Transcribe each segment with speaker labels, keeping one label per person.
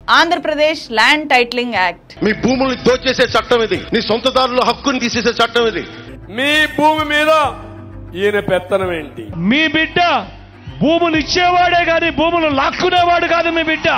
Speaker 1: Andhra Pradesh land titling act
Speaker 2: మీ భూముల్ని దోచేసే చట్టం ఇది నీ సొంతదారుల హక్కుని తీసేసే చట్టం ఇది
Speaker 3: మీ భూమి మీద ఈయన పెత్తనం ఏంటి
Speaker 4: మీ బిడ్డ భూములు ఇచ్చేవాడే కాదు భూములు లాక్కునేవాడు కాదు మీ బిడ్డ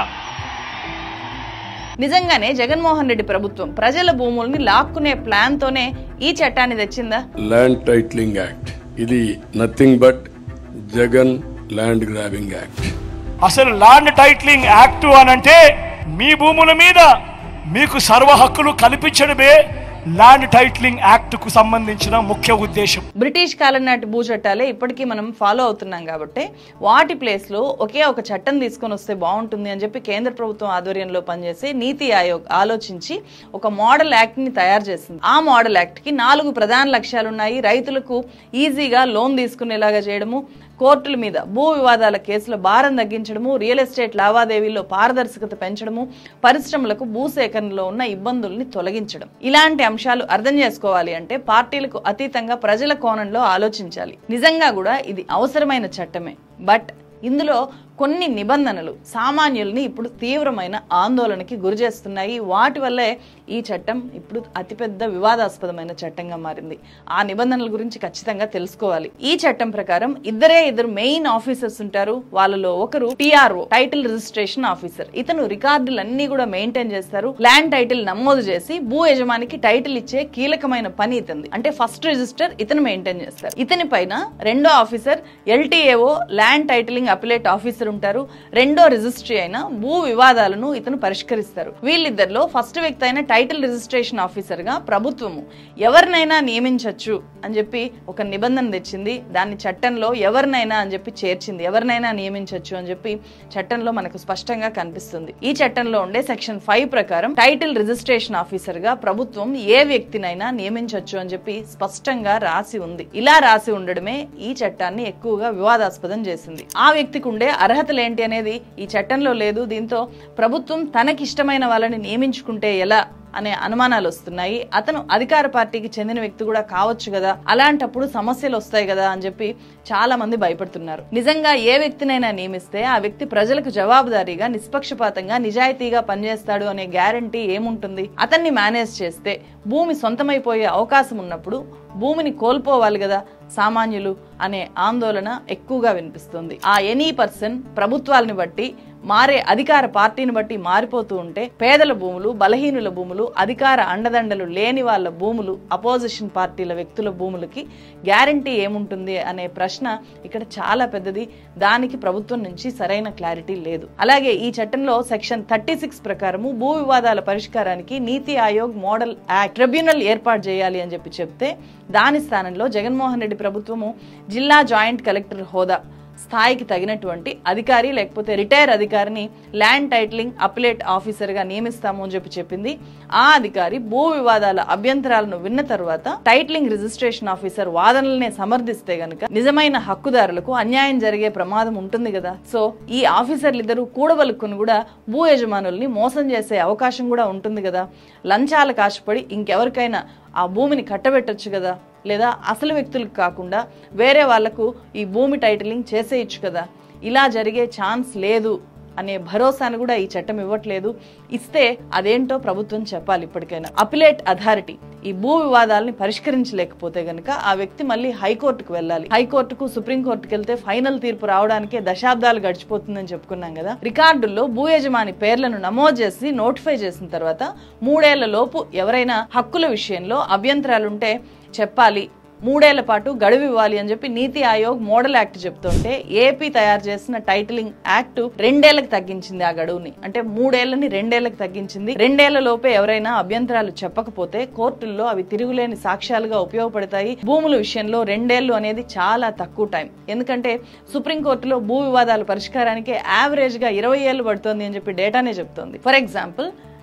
Speaker 1: నిజంగానే జగన్మోహన్ రెడ్డి ప్రభుత్వం ప్రజల భూముల్ని లాక్కునే ప్లాన్ తోనే ఈ చట్టాన్ని తెచ్చిందా
Speaker 3: ల్యాండ్ టైటిలింగ్ యాక్ట్ ఇది nothing but Jagan land grabbing act
Speaker 4: అసలు ల్యాండ్ టైటిలింగ్ యాక్ట్ అనంటే మీ భూముల మీద మీకు సర్వ హక్కులు కల్పించడమే ల్యాండ్ టైటిలింగ్ యాక్ట్ కు సంబంధించిన ముఖ్య ఉద్దేశం
Speaker 1: బ్రిటిష్ కాలం నాటి భూ చట్టాలే ఇప్పటికీ మనం ఫాలో అవుతున్నాం కాబట్టి వాటి ప్లేస్ లో ఒకే ఒక చట్టం తీసుకొని వస్తే బాగుంటుంది అని చెప్పి కేంద్ర ప్రభుత్వం ఆధ్వర్యంలో పనిచేసే నీతి ఆయోగ్ ఆలోచించి ఒక మోడల్ యాక్ట్ ని తయారు చేసింది ఆ మోడల్ యాక్ట్ కి నాలుగు ప్రధాన లక్ష్యాలు ఉన్నాయి రైతులకు ఈజీగా లోన్ తీసుకునేలాగా చేయడము కోర్టుల మీద భూ వివాదాల కేసుల భారం తగ్గించడము రియల్ ఎస్టేట్ లావాదేవీల్లో పారదర్శకత పెంచడము పరిశ్రమలకు భూ సేకరణలో ఉన్న ఇబ్బందుల్ని తొలగించడం ఇలాంటి అంశాలు అర్థం చేసుకోవాలి అంటే పార్టీలకు అతీతంగా ప్రజల కోణంలో ఆలోచించాలి నిజంగా కూడా ఇది అవసరమైన చట్టమే బట్ ఇందులో కొన్ని నిబంధనలు సామాన్యుల్ని ఇప్పుడు తీవ్రమైన ఆందోళనకి గురి చేస్తున్నాయి వాటి వల్లే ఈ చట్టం ఇప్పుడు అతిపెద్ద వివాదాస్పదమైన చట్టంగా మారింది ఆ నిబంధనల గురించి ఖచ్చితంగా తెలుసుకోవాలి ఈ చట్టం ప్రకారం ఇద్దరే ఇద్దరు మెయిన్ ఆఫీసర్స్ ఉంటారు వాళ్ళలో ఒకరు టిఆర్ఓ టైటిల్ రిజిస్ట్రేషన్ ఆఫీసర్ ఇతను రికార్డులన్నీ కూడా మెయింటైన్ చేస్తారు ల్యాండ్ టైటిల్ నమోదు చేసి భూ యజమానికి టైటిల్ ఇచ్చే కీలకమైన పని ఇతంది అంటే ఫస్ట్ రిజిస్టర్ ఇతను మెయింటైన్ చేస్తారు ఇతని పైన రెండో officer LTAO land titling appellate officer ఉంటారు రెండో రిజిస్ట్రీ అయిన భూ వివాదాలను ఇతను పరిష్కరిస్తారు వీళ్ళిద్దరిలో ఫస్ట్ వ్యక్తి అయిన టైటిల్ రిజిస్ట్రేషన్ ఆఫీసర్ గా ప్రభుత్వము ఎవరినైనా నియమించవచ్చు అని చెప్పి ఒక నిబంధన తెచ్చింది దాన్ని చట్టంలో ఎవరినైనా అని చెప్పి చేర్చింది ఎవరినైనా నియమించవచ్చు అని చెప్పి చట్టంలో మనకు స్పష్టంగా కనిపిస్తుంది ఈ చట్టంలో ఉండే సెక్షన్ ఫైవ్ ప్రకారం టైటిల్ రిజిస్ట్రేషన్ ఆఫీసర్ గా ప్రభుత్వం ఏ వ్యక్తినైనా నియమించవచ్చు అని చెప్పి స్పష్టంగా రాసి ఉంది ఇలా రాసి ఉండడమే ఈ చట్టాన్ని ఎక్కువగా వివాదాస్పదం చేసింది ఆ వ్యక్తికి ఉండే అర్హతలు ఏంటి అనేది ఈ చట్టంలో లేదు దీంతో ప్రభుత్వం తనకిష్టమైన వాళ్ళని నియమించుకుంటే ఎలా అనే అనుమానాలు వస్తున్నాయి అతను అధికార పార్టీకి చెందిన వ్యక్తి కూడా కావచ్చు కదా అలాంటప్పుడు సమస్యలు వస్తాయి కదా అని చెప్పి చాలా మంది భయపడుతున్నారు నిజంగా ఏ వ్యక్తినైనా నియమిస్తే ఆ వ్యక్తి ప్రజలకు జవాబుదారీగా నిష్పక్షపాతంగా నిజాయితీగా పనిచేస్తాడు అనే గ్యారంటీ ఏముంటుంది అతన్ని మేనేజ్ చేస్తే భూమి సొంతమైపోయే అవకాశం ఉన్నప్పుడు భూమిని కోల్పోవాలి కదా సామాన్యులు అనే ఆందోళన ఎక్కువగా వినిపిస్తుంది ఆ ఎనీ పర్సన్ ప్రభుత్వాలని బట్టి మారే అధికార పార్టీని బట్టి మారిపోతూ ఉంటే పేదల భూములు బలహీనుల భూములు అధికార అండదండలు లేని వాళ్ళ భూములు అపోజిషన్ పార్టీల వ్యక్తుల భూములకి గ్యారంటీ ఏముంటుంది అనే ప్రశ్న ఇక్కడ చాలా పెద్దది దానికి ప్రభుత్వం నుంచి సరైన క్లారిటీ లేదు అలాగే ఈ చట్టంలో సెక్షన్ థర్టీ సిక్స్ ప్రకారము భూ వివాదాల పరిష్కారానికి నీతి ఆయోగ్ మోడల్ యాక్ట్ ట్రిబ్యునల్ ఏర్పాటు చేయాలి అని చెప్పి చెప్తే దాని స్థానంలో జగన్మోహన్ రెడ్డి ప్రభుత్వము జిల్లా జాయింట్ కలెక్టర్ హోదా స్థాయికి తగినటువంటి అధికారి లేకపోతే రిటైర్ అధికారిని ల్యాండ్ టైటిలింగ్ అపిలేట్ ఆఫీసర్ గా నియమిస్తాము అని చెప్పి చెప్పింది ఆ అధికారి భూ వివాదాల అభ్యంతరాలను విన్న తర్వాత టైటిలింగ్ రిజిస్ట్రేషన్ ఆఫీసర్ వాదనలనే సమర్థిస్తే గనుక నిజమైన హక్కుదారులకు అన్యాయం జరిగే ప్రమాదం ఉంటుంది కదా సో ఈ ఆఫీసర్లు ఇద్దరు కూడబలుక్కుని కూడా భూ యజమానుల్ని మోసం చేసే అవకాశం కూడా ఉంటుంది కదా లంచాల కాశపడి ఇంకెవరికైనా ఆ భూమిని కట్టబెట్టొచ్చు కదా లేదా అసలు వ్యక్తులకు కాకుండా వేరే వాళ్లకు ఈ భూమి టైటిలింగ్ చేసేయచ్చు కదా ఇలా జరిగే ఛాన్స్ లేదు అనే భరోసాను కూడా ఈ చట్టం ఇవ్వట్లేదు ఇస్తే అదేంటో ప్రభుత్వం చెప్పాలి ఇప్పటికైనా అపిలేట్ అథారిటీ ఈ భూ వివాదాలని పరిష్కరించలేకపోతే గనుక ఆ వ్యక్తి మళ్ళీ హైకోర్టుకు వెళ్ళాలి హైకోర్టుకు సుప్రీంకోర్టుకు వెళ్తే ఫైనల్ తీర్పు రావడానికే దశాబ్దాలు గడిచిపోతుందని చెప్పుకున్నాం కదా రికార్డుల్లో భూ యజమాని పేర్లను నమోదు చేసి నోటిఫై చేసిన తర్వాత మూడేళ్ల లోపు ఎవరైనా హక్కుల విషయంలో అభ్యంతరాలుంటే చెప్పాలి మూడేళ్ల పాటు గడువు ఇవ్వాలి అని చెప్పి నీతి ఆయోగ్ మోడల్ యాక్ట్ చెప్తుంటే ఏపీ తయారు చేసిన టైటిలింగ్ యాక్ట్ రెండేళ్లకు తగ్గించింది ఆ గడువుని అంటే మూడేళ్లని రెండేళ్లకు తగ్గించింది రెండేళ్ల లోపే ఎవరైనా అభ్యంతరాలు చెప్పకపోతే కోర్టుల్లో అవి తిరుగులేని సాక్ష్యాలుగా ఉపయోగపడతాయి భూముల విషయంలో రెండేళ్లు అనేది చాలా తక్కువ టైం ఎందుకంటే సుప్రీంకోర్టులో భూ వివాదాల పరిష్కారానికి యావరేజ్ గా ఇరవై ఏళ్ళు పడుతుంది అని చెప్పి డేటానే చెప్తోంది ఫర్ ఎగ్జాంపుల్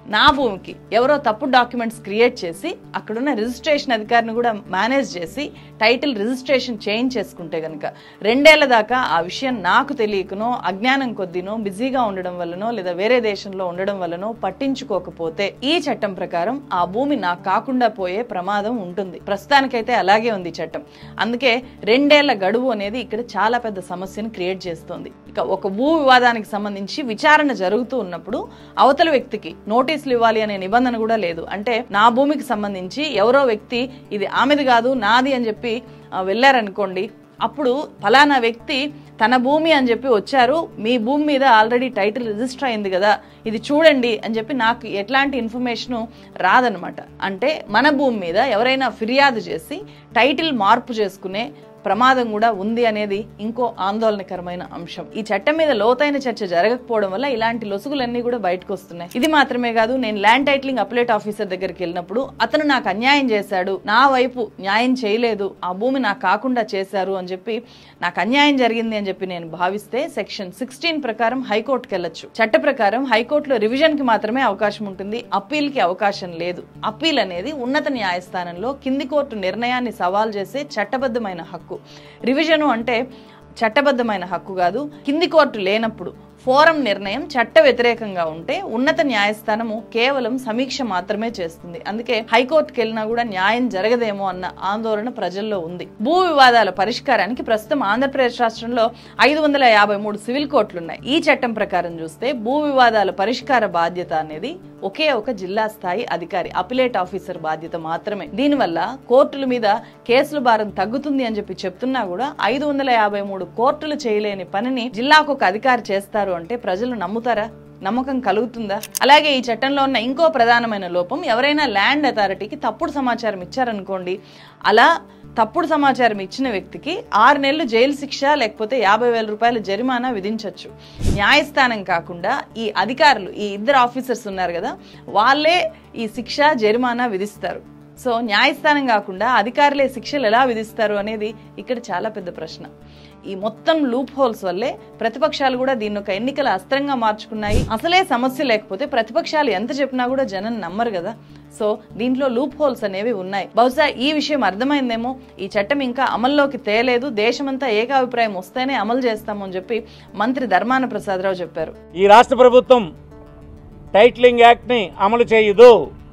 Speaker 1: నా భూమికి ఎవరో తప్పుడు డాక్యుమెంట్స్ క్రియేట్ చేసి అక్కడున్న రిజిస్ట్రేషన్ అధికారిని కూడా మేనేజ్ చేసి టైటిల్ రిజిస్ట్రేషన్ చేంజ్ చేసుకుంటే గనుక రెండేళ్ల దాకా ఆ విషయం నాకు తెలియకనో అజ్ఞానం కొద్దినో బిజీగా ఉండడం వల్లనో లేదా వేరే దేశంలో ఉండడం వల్లనో పట్టించుకోకపోతే ఈ చట్టం ప్రకారం ఆ భూమి నాకు కాకుండా పోయే ప్రమాదం ఉంటుంది ప్రస్తుతానికైతే అలాగే ఉంది ఈ చట్టం అందుకే రెండేళ్ల గడువు అనేది ఇక్కడ చాలా పెద్ద సమస్యను క్రియేట్ చేస్తోంది ఇక ఒక భూ వివాదానికి సంబంధించి విచారణ జరుగుతూ ఉన్నప్పుడు అవతల వ్యక్తికి నోటీసులు ఇవ్వాలి అనే నిబంధన కూడా లేదు అంటే నా భూమికి సంబంధించి ఎవరో వ్యక్తి ఇది ఆమెది కాదు నాది అని చెప్పి ఆ, వెళ్ళారనుకోండి అప్పుడు ఫలానా వ్యక్తి తన భూమి అని చెప్పి వచ్చారు మీ భూమి మీద ఆల్రెడీ టైటిల్ రిజిస్టర్ అయింది కదా ఇది చూడండి అని చెప్పి నాకు ఎట్లాంటి ఇన్ఫర్మేషన్ రాదనమాట అంటే మన భూమి మీద ఎవరైనా ఫిర్యాదు చేసి టైటిల్ మార్పు చేసుకునే ప్రమాదం కూడా ఉంది అనేది ఇంకో ఆందోళనకరమైన అంశం ఈ చట్టం మీద లోతైన చర్చ జరగకపోవడం వల్ల ఇలాంటి లొసుగులన్నీ కూడా బయటకు వస్తున్నాయి ఇది మాత్రమే కాదు నేను ల్యాండ్ టైటిలింగ్ అప్లేట్ ఆఫీసర్ దగ్గరికి వెళ్ళినప్పుడు అతను నాకు అన్యాయం చేశాడు నా వైపు న్యాయం చేయలేదు ఆ భూమి నాకు కాకుండా చేశారు అని చెప్పి నాకు అన్యాయం జరిగింది అని చెప్పి నేను భావిస్తే సెక్షన్ సిక్స్టీన్ ప్రకారం హైకోర్టుకి వెళ్ళొచ్చు చట్ట ప్రకారం హైకోర్టులో రివిజన్ కి మాత్రమే అవకాశం ఉంటుంది అప్పీల్ కి అవకాశం లేదు అప్పీల్ అనేది ఉన్నత న్యాయస్థానంలో కింది కోర్టు నిర్ణయాన్ని సవాల్ చేసే చట్టబద్ధమైన హక్కు రివిజను అంటే చట్టబద్ధమైన హక్కు కాదు కింది కోర్టు లేనప్పుడు ఫోరం నిర్ణయం చట్ట వ్యతిరేకంగా ఉంటే ఉన్నత న్యాయస్థానము కేవలం సమీక్ష మాత్రమే చేస్తుంది అందుకే హైకోర్టుకి వెళ్ళినా కూడా న్యాయం జరగదేమో అన్న ఆందోళన ప్రజల్లో ఉంది భూ వివాదాల పరిష్కారానికి ప్రస్తుతం ఆంధ్రప్రదేశ్ రాష్ట్రంలో ఐదు వందల యాభై మూడు సివిల్ కోర్టులు ఉన్నాయి ఈ చట్టం ప్రకారం చూస్తే భూ వివాదాల పరిష్కార బాధ్యత అనేది ఒకే ఒక జిల్లా స్థాయి అధికారి అపిలేట్ ఆఫీసర్ బాధ్యత మాత్రమే దీనివల్ల కోర్టుల మీద కేసుల భారం తగ్గుతుంది అని చెప్పి చెప్తున్నా కూడా ఐదు వందల యాభై మూడు కోర్టులు చేయలేని పనిని జిల్లాకు ఒక అధికారి చేస్తారు అంటే ప్రజలు నమ్ముతారా నమ్మకం కలుగుతుందా అలాగే ఈ చట్టంలో ఉన్న ఇంకో ప్రధానమైన లోపం ఎవరైనా ల్యాండ్ అథారిటీకి తప్పుడు సమాచారం ఇచ్చారనుకోండి అలా తప్పుడు సమాచారం ఇచ్చిన వ్యక్తికి ఆరు నెలలు జైలు శిక్ష లేకపోతే యాభై వేల రూపాయల జరిమానా విధించవచ్చు న్యాయస్థానం కాకుండా ఈ అధికారులు ఈ ఇద్దరు ఆఫీసర్స్ ఉన్నారు కదా వాళ్ళే ఈ శిక్ష జరిమానా విధిస్తారు సో న్యాయస్థానం కాకుండా అధికారులే శిక్షలు ఎలా విధిస్తారు అనేది ఇక్కడ చాలా పెద్ద ప్రశ్న ఈ మొత్తం లూప్ హోల్స్ వల్లే ప్రతిపక్షాలు కూడా దీన్ని ఒక ఎన్నికల అస్త్రంగా మార్చుకున్నాయి అసలే సమస్య లేకపోతే ప్రతిపక్షాలు ఎంత చెప్పినా కూడా జనం నమ్మరు కదా సో దీంట్లో లూప్ హోల్స్ అనేవి ఉన్నాయి బహుశా ఈ విషయం అర్థమైందేమో ఈ చట్టం ఇంకా అమల్లోకి తేలేదు దేశమంతా ఏకాభిప్రాయం వస్తేనే అమలు చేస్తామని చెప్పి మంత్రి ధర్మాన ప్రసాదరావు చెప్పారు
Speaker 5: ఈ రాష్ట్ర ప్రభుత్వం టైటిలింగ్ యాక్ట్ని అమలు చేయదు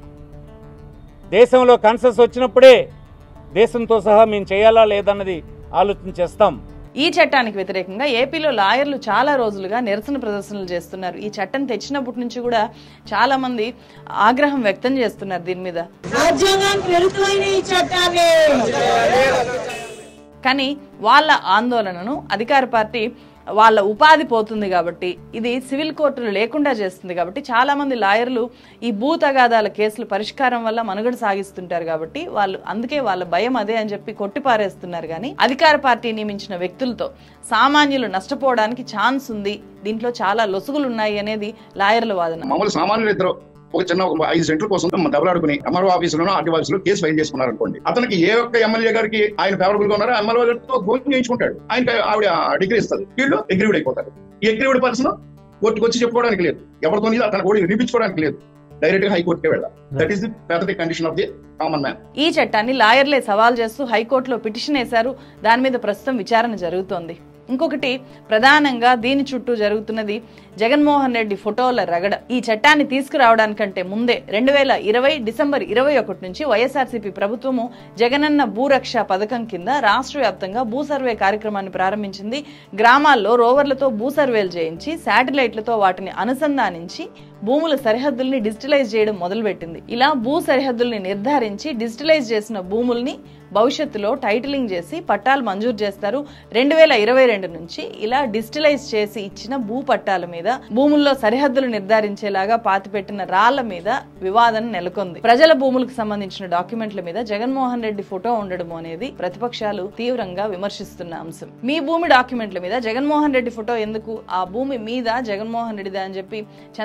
Speaker 5: దేశంలో కన్సెస్ వచ్చినప్పుడే దేశంతో సహా మేము చేయాలా లేదన్నది ఆలోచన చేస్తాం
Speaker 1: ఈ చట్టానికి వ్యతిరేకంగా ఏపీలో లాయర్లు చాలా రోజులుగా నిరసన ప్రదర్శనలు చేస్తున్నారు ఈ చట్టం తెచ్చినప్పటి నుంచి కూడా చాలా మంది ఆగ్రహం వ్యక్తం చేస్తున్నారు దీని మీద
Speaker 6: రాజ్యాంగానికి విరుద్ధమైన ఈ చట్టాన్ని
Speaker 1: కానీ వాళ్ళ ఆందోళనను అధికార పార్టీ వాళ్ళ ఉపాధి పోతుంది కాబట్టి ఇది సివిల్ కోర్టులు లేకుండా చేస్తుంది కాబట్టి చాలా మంది లాయర్లు ఈ భూ తగాదాల కేసుల పరిష్కారం వల్ల మనుగడ సాగిస్తుంటారు కాబట్టి వాళ్ళు అందుకే వాళ్ళ భయం అదే అని చెప్పి కొట్టిపారేస్తున్నారు కానీ అధికార పార్టీ నియమించిన వ్యక్తులతో సామాన్యులు నష్టపోవడానికి ఛాన్స్ ఉంది దీంట్లో చాలా లొసుగులు ఉన్నాయి అనేది లాయర్ల వాదన
Speaker 7: మామూలు సామాన్యులు ఇద్దరు ఒక చిన్న ఒక ఐదు సెంట్ల కోసం దెబ్బలాడుకుని ఎంఆర్ఓ ఆఫీసులోనో ఆర్టీ ఆఫీసులో కేసు ఫైల్ చేసుకున్నారు అనుకోండి అతనికి ఏ ఒక్క ఎమ్మెల్యే గారికి ఆయన ఫేవరబుల్ గా ఉన్నారో ఎమ్మెల్యే గారితో భోజనం చేయించుకుంటాడు ఆయన ఆవిడ డిగ్రీ ఇస్తుంది వీళ్ళు అగ్రీవుడ్ అయిపోతారు ఈ అగ్రీవుడ్ పర్సన్ కోర్టుకు వచ్చి చెప్పుకోవడానికి లేదు ఎవరితో తన కూడా వినిపించుకోవడానికి లేదు డైరెక్ట్ గా హైకోర్టుకే వెళ్ళాలి that is the pathetic condition of the common man
Speaker 1: ఈ చట్టాన్ని లాయర్లే సవాల్ చేస్తూ హైకోర్టులో పిటిషన్ వేశారు దాని మీద ప్రస్తుతం విచారణ జరుగుతోంది ఇంకొకటి ప్రధానంగా దీని చుట్టూ జరుగుతున్నది జగన్మోహన్ రెడ్డి ఫోటోల రగడ ఈ చట్టాన్ని తీసుకురావడానికంటే ముందే రెండు వేల ఇరవై డిసెంబర్ ఇరవై ఒకటి నుంచి వైఎస్ఆర్సీపీ ప్రభుత్వము జగనన్న భూరక్ష పథకం కింద రాష్ట్ర వ్యాప్తంగా భూ సర్వే కార్యక్రమాన్ని ప్రారంభించింది గ్రామాల్లో రోవర్లతో భూ సర్వేలు చేయించి శాటిలైట్లతో వాటిని అనుసంధానించి భూముల సరిహద్దుల్ని డిజిటలైజ్ చేయడం మొదలుపెట్టింది ఇలా భూ సరిహద్దుల్ని నిర్ధారించి డిజిటలైజ్ చేసిన భూముల్ని భవిష్యత్తులో టైటిలింగ్ చేసి పట్టాలు మంజూరు చేస్తారు రెండు వేల ఇరవై రెండు నుంచి ఇలా డిజిటలైజ్ చేసి ఇచ్చిన భూ పట్టాల మీద భూముల్లో సరిహద్దులు నిర్ధారించేలాగా పాతిపెట్టిన రాళ్ల మీద వివాదం నెలకొంది ప్రజల భూములకు సంబంధించిన డాక్యుమెంట్ల మీద జగన్మోహన్ రెడ్డి ఫోటో ఉండడం అనేది ప్రతిపక్షాలు తీవ్రంగా విమర్శిస్తున్న అంశం మీ భూమి డాక్యుమెంట్ల మీద జగన్మోహన్ రెడ్డి ఫోటో ఎందుకు ఆ భూమి మీద జగన్మోహన్ రెడ్డిదా అని చెప్పి చంద్రబాబు నాయుడు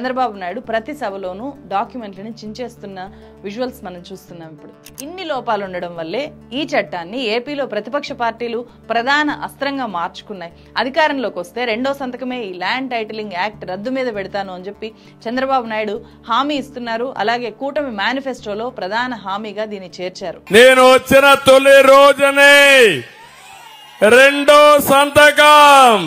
Speaker 1: నాయుడు ప్రతి సభలోనూ డాక్యుమెంట్లని చించేస్తున్న విజువల్స్ మనం చూస్తున్నాం ఇప్పుడు ఇన్ని లోపాలు ఉండడం వల్లే ఈ చట్టాన్ని ఏపీలో ప్రతిపక్ష పార్టీలు ప్రధాన అస్త్రంగా మార్చుకున్నాయి అధికారంలోకి వస్తే రెండో సంతకమే ఈ ల్యాండ్ టైటిలింగ్ యాక్ట్ రద్దు మీద పెడతాను అని చెప్పి చంద్రబాబు నాయుడు హామీ ఇస్తున్నారు అలాగే కూటమి మేనిఫెస్టోలో ప్రధాన హామీగా దీన్ని చేర్చారు
Speaker 3: నేను వచ్చిన తొలి రోజునే రెండో సంతకం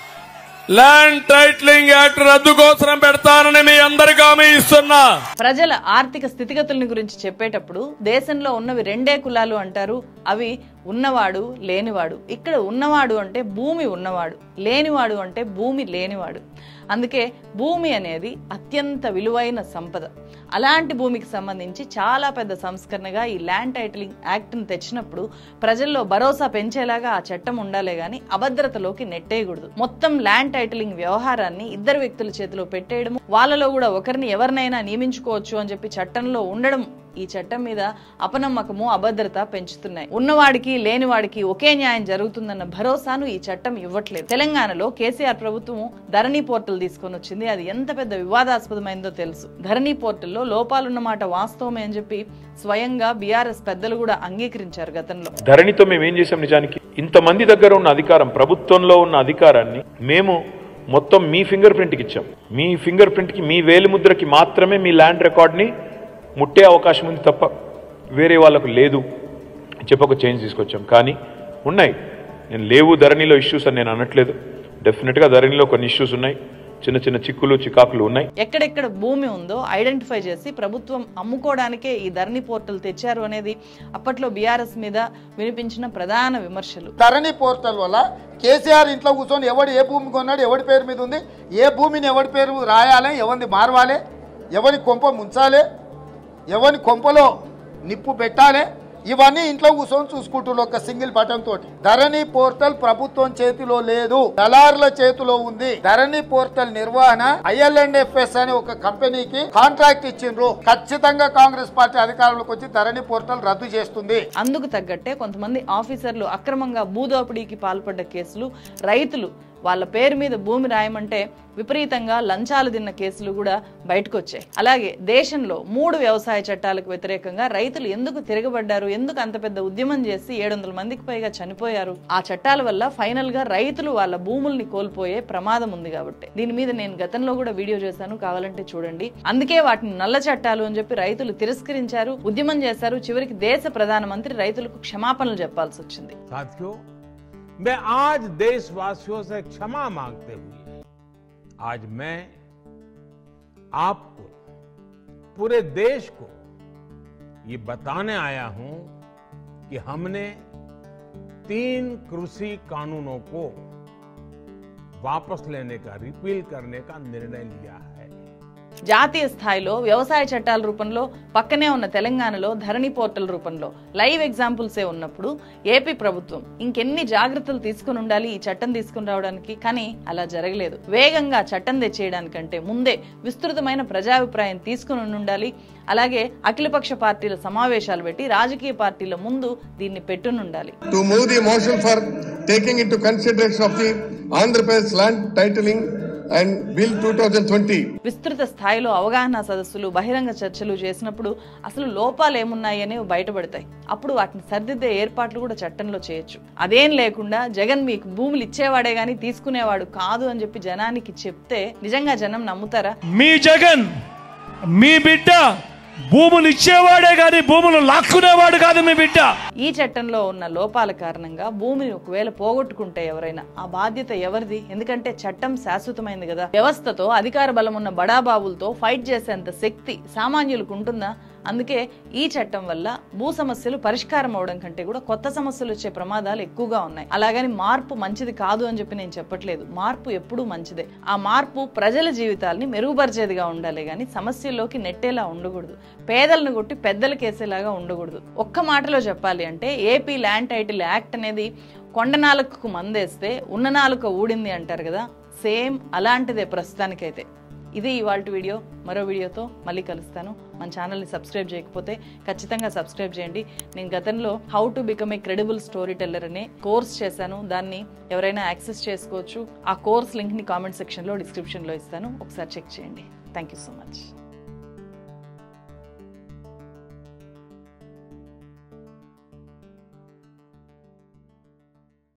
Speaker 3: ల్యాండ్ టైటిలింగ్ యాక్ట్ రద్దు కోసం పెడతానని మీ అందరికీ హామీ ఇస్తున్నా
Speaker 1: ప్రజల ఆర్థిక స్థితిగతుల్ని గురించి చెప్పేటప్పుడు దేశంలో ఉన్నవి రెండే కులాలు అంటారు అవి ఉన్నవాడు లేనివాడు ఇక్కడ ఉన్నవాడు అంటే భూమి ఉన్నవాడు లేనివాడు అంటే భూమి లేనివాడు అందుకే భూమి అనేది అత్యంత విలువైన సంపద అలాంటి భూమికి సంబంధించి చాలా పెద్ద సంస్కరణగా ఈ ల్యాండ్ టైటిలింగ్ యాక్ట్ని తెచ్చినప్పుడు ప్రజల్లో భరోసా పెంచేలాగా ఆ చట్టం ఉండాలే గాని అభద్రతలోకి నెట్టేయకూడదు మొత్తం ల్యాండ్ టైటిలింగ్ వ్యవహారాన్ని ఇద్దరు వ్యక్తుల చేతిలో పెట్టేయడం వాళ్ళలో కూడా ఒకరిని ఎవరినైనా నియమించుకోవచ్చు అని చెప్పి చట్టంలో ఉండడం ఈ చట్టం మీద అపనమ్మకము అభద్రత పెంచుతున్నాయి ఉన్నవాడికి లేనివాడికి ఒకే న్యాయం జరుగుతుందన్న భరోసాను ఈ చట్టం ఇవ్వట్లేదు తెలంగాణలో కేసీఆర్ ప్రభుత్వం ధరణి పోర్టల్ తీసుకొని వచ్చింది అది ఎంత పెద్ద వివాదాస్పదమైందో తెలుసు ధరణి పోర్టల్లో లోపాలున్నమాట వాస్తవమే అని చెప్పి స్వయంగా బీఆర్ఎస్ పెద్దలు కూడా అంగీకరించారు గతంలో
Speaker 8: ధరణితో మేము ఏం చేసాం నిజానికి ఇంతమంది దగ్గర ఉన్న అధికారం ప్రభుత్వంలో ఉన్న అధికారాన్ని మేము మొత్తం మీ ఫింగర్ ప్రింట్కి ఇచ్చాం మీ ఫింగర్ ప్రింట్కి మీ వేలిముద్రకి మాత్రమే మీ ల్యాండ్ రికార్డ్ని ముట్టే అవకాశం ఉంది తప్ప వేరే వాళ్ళకు లేదు అని చెప్పి ఒక చేంజ్ తీసుకొచ్చాం కానీ ఉన్నాయి నేను లేవు ధరణిలో ఇష్యూస్ అని నేను అనట్లేదు డెఫినెట్గా ధరణిలో కొన్ని ఇష్యూస్ ఉన్నాయి చిన్న చిన్న చిక్కులు చికాకులు ఉన్నాయి
Speaker 1: ఎక్కడెక్కడ భూమి ఉందో ఐడెంటిఫై చేసి ప్రభుత్వం అమ్ముకోవడానికే ఈ ధరణి పోర్టల్ తెచ్చారు అనేది అప్పట్లో బీఆర్ఎస్ మీద వినిపించిన ప్రధాన విమర్శలు
Speaker 9: ధరణి పోర్టల్ వల్ల కేసీఆర్ ఇంట్లో కూర్చొని ఎవడు ఏ భూమి కొన్నాడు ఎవడి పేరు మీద ఉంది ఏ భూమిని ఎవడి పేరు రాయాలి ఎవరిని మార్వాలి ఎవరి కొంప ముంచాలి ఎవరి కొంపలో నిప్పు పెట్టాలి ఇవన్నీ ఇంట్లో కూర్చొని చూసుకుంటున్నారు ఒక సింగిల్ బటన్ తోటి ధరణి పోర్టల్ ప్రభుత్వం చేతిలో లేదు దళారుల చేతిలో ఉంది ధరణి పోర్టల్ నిర్వహణ ఐఎల్ఎండ్ఎఫ్ఎస్ అనే ఒక కంపెనీకి కాంట్రాక్ట్ ఇచ్చిండ్రు ఖచ్చితంగా కాంగ్రెస్ పార్టీ అధికారంలోకి వచ్చి ధరణి పోర్టల్ రద్దు చేస్తుంది
Speaker 1: అందుకు తగ్గట్టే కొంతమంది ఆఫీసర్లు అక్రమంగా భూదోపిడీకి పాల్పడ్డ కేసులు రైతులు వాళ్ళ పేరు మీద భూమి రాయమంటే విపరీతంగా లంచాలు తిన్న కేసులు కూడా బయటకు వచ్చాయి అలాగే దేశంలో మూడు వ్యవసాయ చట్టాలకు వ్యతిరేకంగా రైతులు ఎందుకు తిరగబడ్డారు ఎందుకు అంత పెద్ద ఉద్యమం చేసి ఏడు వందల మందికి పైగా చనిపోయారు ఆ చట్టాల వల్ల ఫైనల్ గా రైతులు వాళ్ళ భూముల్ని కోల్పోయే ప్రమాదం ఉంది కాబట్టి దీని మీద నేను గతంలో కూడా వీడియో చేశాను కావాలంటే చూడండి అందుకే వాటిని నల్ల చట్టాలు అని చెప్పి రైతులు తిరస్కరించారు ఉద్యమం చేశారు చివరికి దేశ ప్రధానమంత్రి రైతులకు క్షమాపణలు చెప్పాల్సి వచ్చింది
Speaker 10: साथियों मैं आज देशवासियों से क्षमा मांगते हुए आज मैं आपको पूरे देश को ये बताने आया हूं कि हमने तीन कृषि कानूनों को वापस लेने का रिपील करने का निर्णय लिया है
Speaker 1: జాతీయ స్థాయిలో వ్యవసాయ చట్టాల రూపంలో పక్కనే ఉన్న తెలంగాణలో ధరణి పోర్టల్ రూపంలో లైవ్ ఎగ్జాంపుల్సే ఉన్నప్పుడు ఏపీ ప్రభుత్వం ఇంకెన్ని జాగ్రత్తలు తీసుకుని ఉండాలి ఈ చట్టం తీసుకుని రావడానికి కానీ అలా జరగలేదు వేగంగా చట్టం తెచ్చేయడానికంటే ముందే విస్తృతమైన ప్రజాభిప్రాయం తీసుకుని ఉండాలి అలాగే అఖిలపక్ష పార్టీల సమావేశాలు పెట్టి రాజకీయ పార్టీల ముందు దీన్ని పెట్టునుండాలి
Speaker 2: to move the motion for taking into consideration of the Andhra Pradesh land titling and Bill 2020.
Speaker 1: విస్తృత స్థాయిలో అవగాహన సదస్సులు బహిరంగ చర్చలు చేసినప్పుడు అసలు లోపాలు ఏమున్నాయి అనేవి బయటపడతాయి అప్పుడు వాటిని సర్దిద్దే ఏర్పాట్లు కూడా చట్టంలో చేయొచ్చు అదేం లేకుండా జగన్ మీకు భూములు ఇచ్చేవాడే గాని తీసుకునేవాడు కాదు అని చెప్పి జనానికి చెప్తే నిజంగా జనం నమ్ముతారా
Speaker 4: మీ జగన్ మీ బిడ్డ భూములు ఇచ్చేవాడే కాదు భూములు లాక్కునేవాడు కాదు మీ బిడ్డ
Speaker 1: ఈ చట్టంలో ఉన్న లోపాల కారణంగా భూమిని ఒకవేళ పోగొట్టుకుంటే ఎవరైనా ఆ బాధ్యత ఎవరిది ఎందుకంటే చట్టం శాశ్వతమైంది కదా వ్యవస్థతో అధికార బలం ఉన్న బడాబాబులతో ఫైట్ చేసేంత శక్తి సామాన్యులకు ఉంటుందా అందుకే ఈ చట్టం వల్ల భూ సమస్యలు పరిష్కారం అవడం కంటే కూడా కొత్త సమస్యలు వచ్చే ప్రమాదాలు ఎక్కువగా ఉన్నాయి అలాగని మార్పు మంచిది కాదు అని చెప్పి నేను చెప్పట్లేదు మార్పు ఎప్పుడూ మంచిదే ఆ మార్పు ప్రజల జీవితాల్ని మెరుగుపరిచేదిగా ఉండాలి కానీ సమస్యల్లోకి నెట్టేలా ఉండకూడదు పేదలను కొట్టి పెద్దలు కేసేలాగా ఉండకూడదు ఒక్క మాటలో చెప్పాలి అంటే ఏపీ ల్యాండ్ టైటిల్ యాక్ట్ అనేది కొండ నాలుకకు మందేస్తే ఉన్న నాలుక ఊడింది అంటారు కదా సేమ్ అలాంటిదే ప్రస్తుతానికైతే ఇది ఇవాళ వీడియో మరో వీడియోతో మళ్ళీ కలుస్తాను మన ఛానల్ని సబ్స్క్రైబ్ చేయకపోతే ఖచ్చితంగా సబ్స్క్రైబ్ చేయండి నేను గతంలో how to become a credible story teller అనే కోర్స్ చేశాను దాన్ని ఎవరైనా యాక్సెస్ చేసుకోవచ్చు ఆ కోర్స్ లింక్ని కామెంట్ సెక్షన్లో డిస్క్రిప్షన్లో ఇస్తాను ఒకసారి చెక్ చేయండి థ్యాంక్ యూ సో మచ్